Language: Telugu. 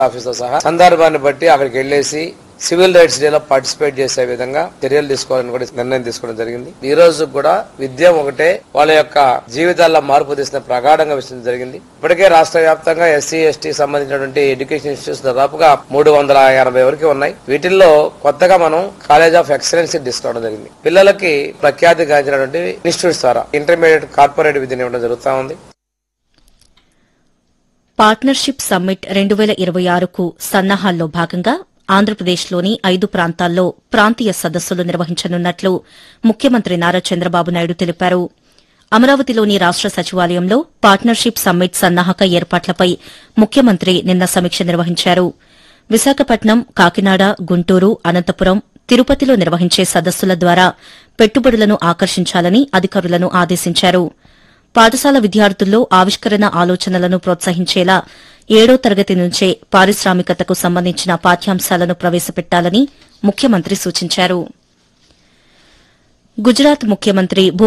ఆఫీసర్ సహా సందర్భాన్ని బట్టి అక్కడికి వెళ్లేసి సివిల్ రైట్స్ డేలో పార్టిసిపేట్ చేసే విధంగా చర్యలు తీసుకోవాలని కూడా నిర్ణయం తీసుకోవడం జరిగింది ఈ రోజు కూడా విద్య ఒకటే వాళ్ళ యొక్క జీవితాల్లో మార్పు తీసిన ప్రగాఢంగా విషయం జరిగింది ఇప్పటికే రాష్ట్ర వ్యాప్తంగా ఎస్సీ ఎస్టీ సంబంధించినటువంటి ఎడ్యుకేషన్ ఇన్స్టిట్యూట్స్ దాదాపుగా మూడు వందల ఎనభై వరకు ఉన్నాయి వీటిల్లో కొత్తగా మనం కాలేజ్ ఆఫ్ ఎక్సలెన్స్ తీసుకోవడం జరిగింది పిల్లలకి ప్రఖ్యాతి గాంచినటువంటి ఇన్స్టిట్యూట్స్ ద్వారా ఇంటర్మీడియట్ కార్పొరేట్ విద్యను ఇవ్వడం జరుగుతా ఉంది పార్ట్నర్షిప్ సమ్మిట్ రెండు వేల ఇరవై ఆరుకు సన్నాహాల్లో భాగంగా ఆంధ్రప్రదేశ్లోని ఐదు ప్రాంతాల్లో ప్రాంతీయ సదస్సులు నిర్వహించనున్నట్లు ముఖ్యమంత్రి నారా చంద్రబాబు నాయుడు తెలిపారు అమరావతిలోని రాష్ట సచివాలయంలో పార్ట్నర్షిప్ సమ్మిట్ సన్నాహక ఏర్పాట్లపై ముఖ్యమంత్రి నిన్న సమీక్ష నిర్వహించారు విశాఖపట్నం కాకినాడ గుంటూరు అనంతపురం తిరుపతిలో నిర్వహించే సదస్సుల ద్వారా పెట్టుబడులను ఆకర్షించాలని అధికారులను ఆదేశించారు పాఠశాల విద్యార్థుల్లో ఆవిష్కరణ ఆలోచనలను ప్రోత్సహించేలా ఏడో తరగతి నుంచే పారిశ్రామికతకు సంబంధించిన పాఠ్యాంశాలను ప్రవేశపెట్టాలని ముఖ్యమంత్రి సూచించారు గుజరాత్ ముఖ్యమంత్రి భూ